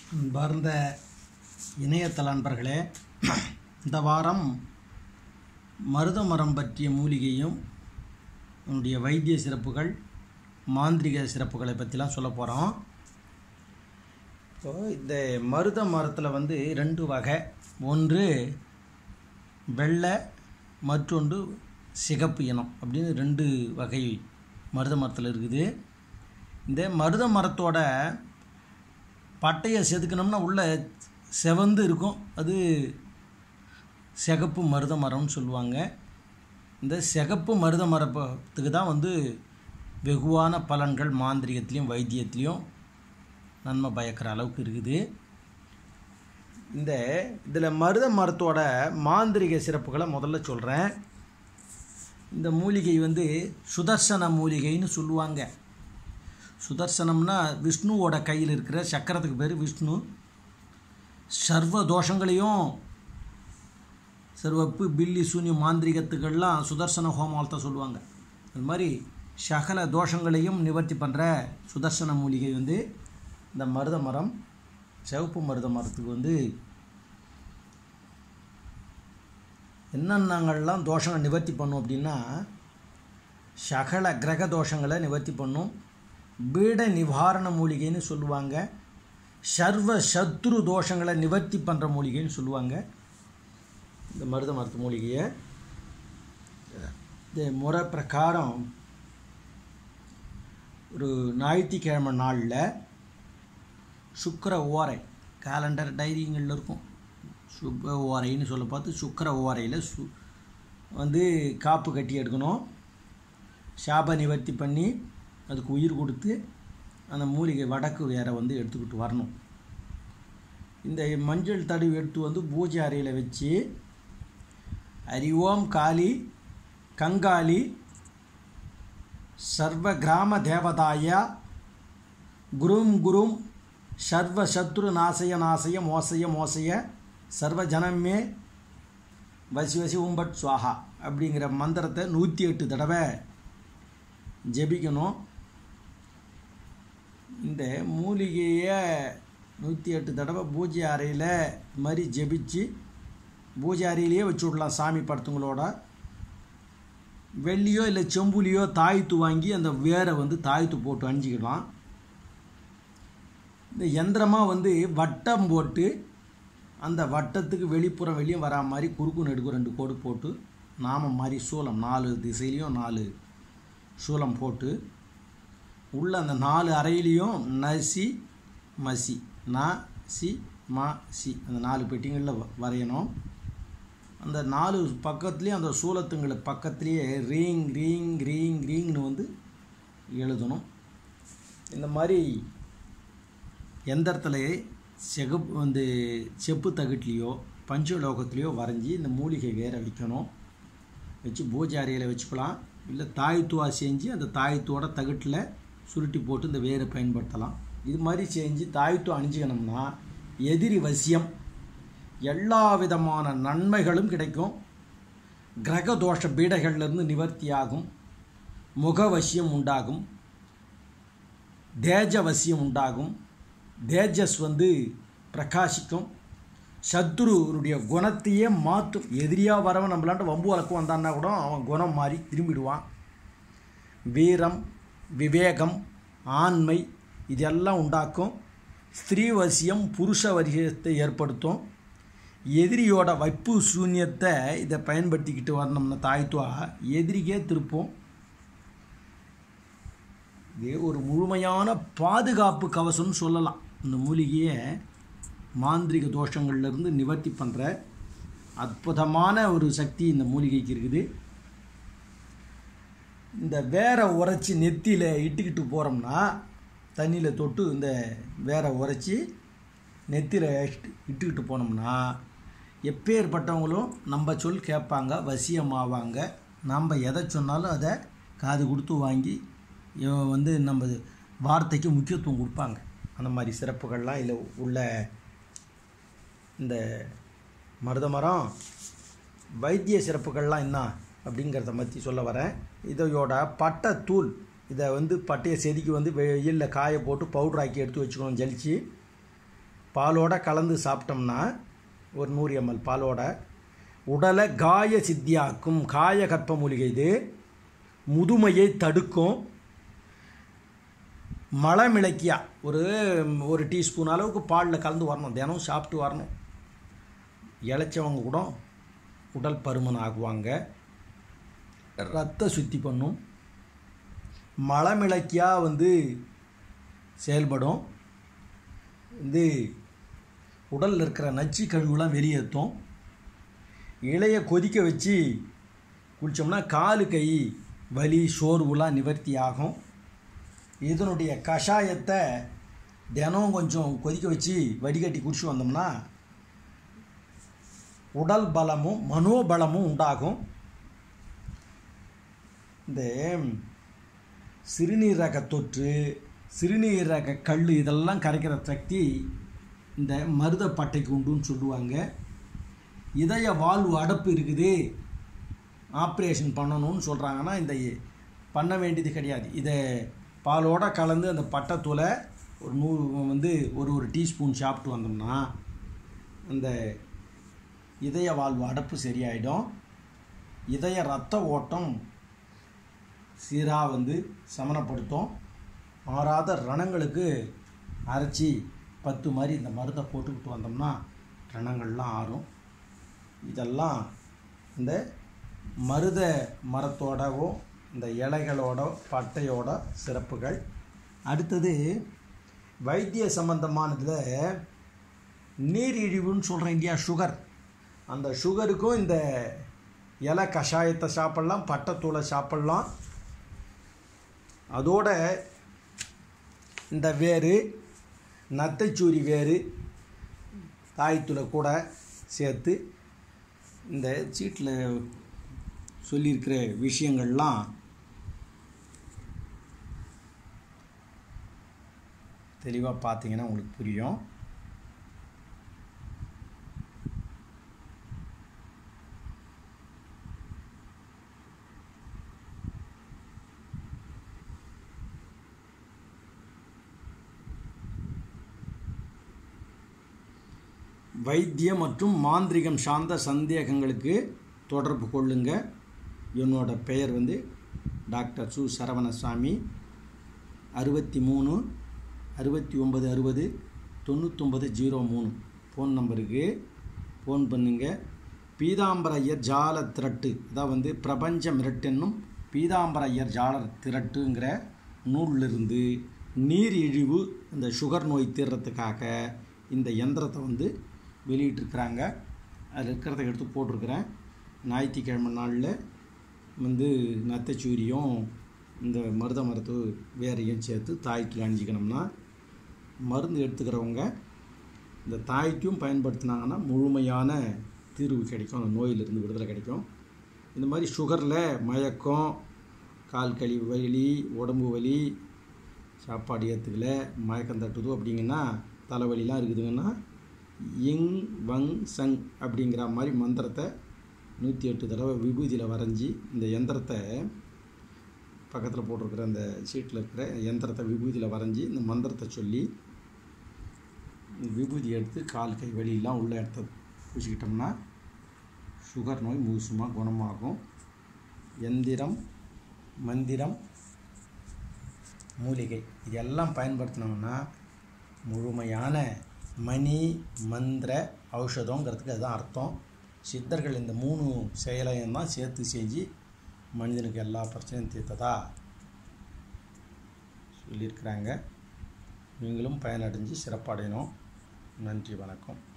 அன்பார்ந்த இணையதள நண்பர்களே இந்த வாரம் மருத மரம் பற்றிய மூலிகையும் அதனுடைய வைத்திய சிறப்புகள் மாந்திரிக சிறப்புகளை பற்றிலாம் சொல்ல போகிறோம் இப்போ இந்த மருத மரத்தில் வந்து ரெண்டு வகை ஒன்று வெள்ளை மற்றொன்று சிகப்பு இனம் அப்படின்னு ரெண்டு வகை மருத மரத்தில் இருக்குது இந்த மருத மரத்தோட பட்டையை செதுக்கணும்னா உள்ள செவந்து இருக்கும் அது சிகப்பு மருத மரம்னு சொல்லுவாங்க இந்த சிகப்பு மருத மரத்துக்கு தான் வந்து வெகுவான பலன்கள் மாந்திரிகத்துலேயும் வைத்தியத்துலேயும் நன்மை பயக்கிற அளவுக்கு இருக்குது இந்த இதில் மருத மரத்தோட மாந்திரிக சிறப்புகளை முதல்ல சொல்கிறேன் இந்த மூலிகை வந்து சுதர்சன மூலிகைன்னு சொல்லுவாங்க சுதர்சனம்னா விஷ்ணுவோட கையில் இருக்கிற சக்கரத்துக்கு பேர் விஷ்ணு சர்வ தோஷங்களையும் சர்வப்பு பில்லி சூன்ய மாந்திரிகத்துக்கள்லாம் சுதர்சன ஹோமாலத்தை சொல்லுவாங்க அது மாதிரி சகல தோஷங்களையும் நிவர்த்தி பண்ணுற சுதர்சன மூலிகை வந்து இந்த மருத மரம் சிவப்பு மருத மரத்துக்கு வந்து என்னென்னங்கள்லாம் தோஷங்களை நிவர்த்தி பண்ணும் அப்படின்னா சகல கிரக தோஷங்களை நிவர்த்தி பண்ணும் பீட நிவாரண மூலிகைன்னு சொல்லுவாங்க சர்வ சத்ரு தோஷங்களை நிவர்த்தி பண்ணுற மூலிகைன்னு சொல்லுவாங்க இந்த மருத மருத்து மூலிகையை இந்த முறை பிரகாரம் ஒரு ஞாயிற்றுக்கிழமை நாளில் சுக்கர ஓரை கேலண்டர் டைரிங்களில் இருக்கும் சுப்ப ஓரைன்னு சொல்ல பார்த்து சுக்கர ஓரையில் சு வந்து காப்பு கட்டி எடுக்கணும் சாப நிவர்த்தி பண்ணி அதுக்கு உயிர் கொடுத்து அந்த மூலிகை வடக்கு வேற வந்து எடுத்துக்கிட்டு வரணும் இந்த மஞ்சள் தடவி எடுத்து வந்து பூஜை அறையில் வச்சு ஹரிஓம் காளி கங்காளி சர்வ கிராம தேவதாய குரும் குரும் சர்வ சத்ரு நாசய நாசய மோசய மோசய சர்வ ஜனமே வசி வசி உம்பட் சுவாஹா அப்படிங்கிற மந்திரத்தை நூற்றி எட்டு தடவை ஜெபிக்கணும் இந்த மூலிகையை நூற்றி எட்டு தடவை பூஜை அறையில் மாதிரி ஜெபிச்சு பூஜை அறையிலேயே வச்சு விடலாம் சாமி படத்துங்களோட வெள்ளியோ இல்லை செம்புலியோ தாய்த்து வாங்கி அந்த வேரை வந்து தாய்த்து போட்டு அணிஞ்சிக்கலாம் இந்த எந்திரமாக வந்து வட்டம் போட்டு அந்த வட்டத்துக்கு வெளிப்புறம் வெளியும் வரா மாதிரி குறுக்கு நெடுக்கு ரெண்டு கோடு போட்டு நாமம் மாதிரி சூலம் நாலு திசையிலையும் நாலு சூலம் போட்டு உள்ள அந்த நாலு அறையிலையும் நசி மசி ந சி ம சி அந்த நாலு பெட்டிங்களில் வரையணும் அந்த நாலு பக்கத்துலேயும் அந்த சூலத்துங்களை பக்கத்துலேயே ரீங் ரீங் ரீங் ரீங்னு வந்து எழுதணும் இந்த மாதிரி எந்திரத்தில் செகப்பு வந்து செப்பு தகட்லேயோ பஞ்சலோகத்துலேயோ வரைஞ்சி இந்த மூலிகை வேற வைக்கணும் வச்சு பூஜை அறையில் வச்சுக்கலாம் இல்லை தாய்த்துவா செஞ்சு அந்த தாய்த்துவோட தகட்டில் சுருட்டி போட்டு இந்த வேரை பயன்படுத்தலாம் இது மாதிரி செஞ்சு தாய்த்து அணிஞ்சிக்கணும்னா எதிரி வசியம் எல்லா விதமான நன்மைகளும் கிடைக்கும் கிரக தோஷ பீடைகள்லேருந்து நிவர்த்தியாகும் முகவசியம் உண்டாகும் தேஜவசியம் உண்டாகும் தேஜஸ் வந்து பிரகாசிக்கும் சத்ருனுடைய குணத்தையே மாற்றும் எதிரியாக வரவன் நம்மளாண்ட வம்பு வழக்கம் வந்தான்னா கூட அவன் குணம் மாறி திரும்பிடுவான் வீரம் விவேகம் ஆண்மை இதெல்லாம் உண்டாக்கும் ஸ்திரீவசியம் புருஷ வரிசத்தை ஏற்படுத்தும் எதிரியோட வைப்பு சூன்யத்தை இதை பயன்படுத்திக்கிட்டு வரணும்னா தாய்த்துவா எதிரிக்கே திருப்போம் இது ஒரு முழுமையான பாதுகாப்பு கவசம்னு சொல்லலாம் இந்த மூலிகையை மாந்திரிக தோஷங்கள்லேருந்து நிவர்த்தி பண்ணுற அற்புதமான ஒரு சக்தி இந்த மூலிகைக்கு இருக்குது இந்த வேரை உரைச்சி நெத்தியில் இட்டுக்கிட்டு போகிறோம்னா தண்ணியில் தொட்டு இந்த வேரை உரைச்சி நெத்தியில் இட்டுக்கிட்டு போனோம்னா எப்பேற்பட்டவங்களும் நம்ம சொல் கேட்பாங்க வசியமாவாங்க நம்ம எதை சொன்னாலும் அதை காது கொடுத்து வாங்கி வந்து நம்ம வார்த்தைக்கு முக்கியத்துவம் கொடுப்பாங்க அந்த மாதிரி சிறப்புகள்லாம் இதில் உள்ள இந்த மருத மரம் வைத்திய சிறப்புகள்லாம் என்ன அப்படிங்கிறத பற்றி சொல்ல வரேன் இதையோட பட்டை தூள் இதை வந்து பட்டையை செதுக்கி வந்து வெயிலில் காய போட்டு பவுடர் ஆக்கி எடுத்து வச்சுக்கணும் ஜலிச்சு பாலோட கலந்து சாப்பிட்டோம்னா ஒரு நூறு எம்எல் பாலோட உடலை காய சித்தியாக்கும் காய கற்ப மூலிகை இது முதுமையை தடுக்கும் மலமிளக்கியா ஒரு ஒரு டீஸ்பூன் அளவுக்கு பாலில் கலந்து வரணும் தினம் சாப்பிட்டு வரணும் இளைச்சவங்க கூட உடல் பருமன் ஆகுவாங்க ரத்த சுத்தி பண்ணும் மலமிளக்கியாக வந்து செயல்படும் வந்து உடலில் இருக்கிற நச்சு கழிவுலாம் வெளியேற்றும் இலையை கொதிக்க வச்சு குளித்தோம்னா காலு கை வலி சோர்வுலாம் நிவர்த்தி ஆகும் இதனுடைய கஷாயத்தை தினம் கொஞ்சம் கொதிக்க வச்சு வடிகட்டி குடிச்சு வந்தோம்னா உடல் பலமும் மனோபலமும் உண்டாகும் இந்த சிறுநீரக தொற்று சிறுநீரக கல் இதெல்லாம் கரைக்கிற சக்தி இந்த மருதப்பட்டைக்கு உண்டுன்னு சொல்லுவாங்க இதய வாழ்வு அடப்பு இருக்குது ஆப்ரேஷன் பண்ணணும்னு சொல்கிறாங்கன்னா இந்த பண்ண வேண்டியது கிடையாது இதை பாலோட கலந்து அந்த பட்டைத்தூளை ஒரு நூறு வந்து ஒரு ஒரு டீஸ்பூன் சாப்பிட்டு வந்தோம்னா அந்த இதய வாழ்வு அடப்பு சரியாயிடும் இதய ரத்த ஓட்டம் சீராக வந்து சமனப்படுத்தும் மாறாத ரணங்களுக்கு அரைச்சி பத்து மாதிரி இந்த மருந்தை போட்டுக்கிட்டு வந்தோம்னா ரணங்கள்லாம் ஆறும் இதெல்லாம் இந்த மருத மரத்தோடவோ இந்த இலைகளோட பட்டையோட சிறப்புகள் அடுத்தது வைத்திய சம்பந்தமானதில் நீரிழிவுன்னு சொல்கிறேன் இல்லையா சுகர் அந்த சுகருக்கும் இந்த இலை கஷாயத்தை சாப்பிட்லாம் பட்டைத்தூளை சாப்பிட்லாம் அதோட இந்த வேறு நத்தைச்சூரி வேறு தாய்த்தூளை கூட சேர்த்து இந்த சீட்டில் சொல்லியிருக்கிற விஷயங்கள்லாம் தெளிவாக பார்த்தீங்கன்னா உங்களுக்கு புரியும் வைத்திய மற்றும் மாந்திரிகம் சார்ந்த சந்தேகங்களுக்கு தொடர்பு கொள்ளுங்க என்னோட பெயர் வந்து டாக்டர் சு சரவணசாமி அறுபத்தி மூணு அறுபத்தி ஒம்பது அறுபது தொண்ணூத்தொம்பது ஜீரோ மூணு ஃபோன் நம்பருக்கு ஃபோன் பண்ணுங்க பீதாம்பர ஐயர் ஜால திரட்டு அதான் வந்து பிரபஞ்ச மிரட்டென்னும் பீதாம்பர ஐயர் ஜால திரட்டுங்கிற நூலிலிருந்து நீர் இழிவு இந்த சுகர் நோய் தீர்றதுக்காக இந்த எந்திரத்தை வந்து வெளியிட்டிருக்கிறாங்க அதில் இருக்கிறத எடுத்து போட்டிருக்கிறேன் ஞாயிற்றுக்கிழமை நாளில் வந்து நத்தைச்சூரியும் இந்த மருத மரத்து வேரையும் சேர்த்து தாய்க்கு அணிஞ்சிக்கணும்னா மருந்து எடுத்துக்கிறவங்க இந்த தாய்க்கும் பயன்படுத்தினாங்கன்னா முழுமையான தீர்வு கிடைக்கும் அந்த நோயிலிருந்து விடுதலை கிடைக்கும் இந்த மாதிரி சுகரில் மயக்கம் கால் கழி வலி உடம்பு வலி சாப்பாடு ஏற்றுக்கல மயக்கம் தட்டுது அப்படிங்கன்னா தலைவலிலாம் இருக்குதுங்கன்னா இங் வங் சங் அப்படிங்கிற மாதிரி மந்திரத்தை நூற்றி எட்டு தடவை விபூதியில் வரைஞ்சி இந்த எந்திரத்தை பக்கத்தில் போட்டிருக்கிற அந்த சீட்டில் இருக்கிற எந்திரத்தை விபூதியில் வரைஞ்சி இந்த மந்திரத்தை சொல்லி விபூதி எடுத்து கால் கை வலியெல்லாம் உள்ள இடத்த பூசிக்கிட்டோம்னா சுகர் நோய் முழுசுமாக குணமாகும் எந்திரம் மந்திரம் மூலிகை இதெல்லாம் பயன்படுத்தினோம்னா முழுமையான மணி மந்திர ஔஷதங்கிறதுக்கு அதுதான் அர்த்தம் சித்தர்கள் இந்த மூணு செயலையும் தான் சேர்த்து செஞ்சு மனிதனுக்கு எல்லா பிரச்சனையும் தீர்த்ததா சொல்லியிருக்கிறாங்க நீங்களும் பயனடைஞ்சு சிறப்படையணும் நன்றி வணக்கம்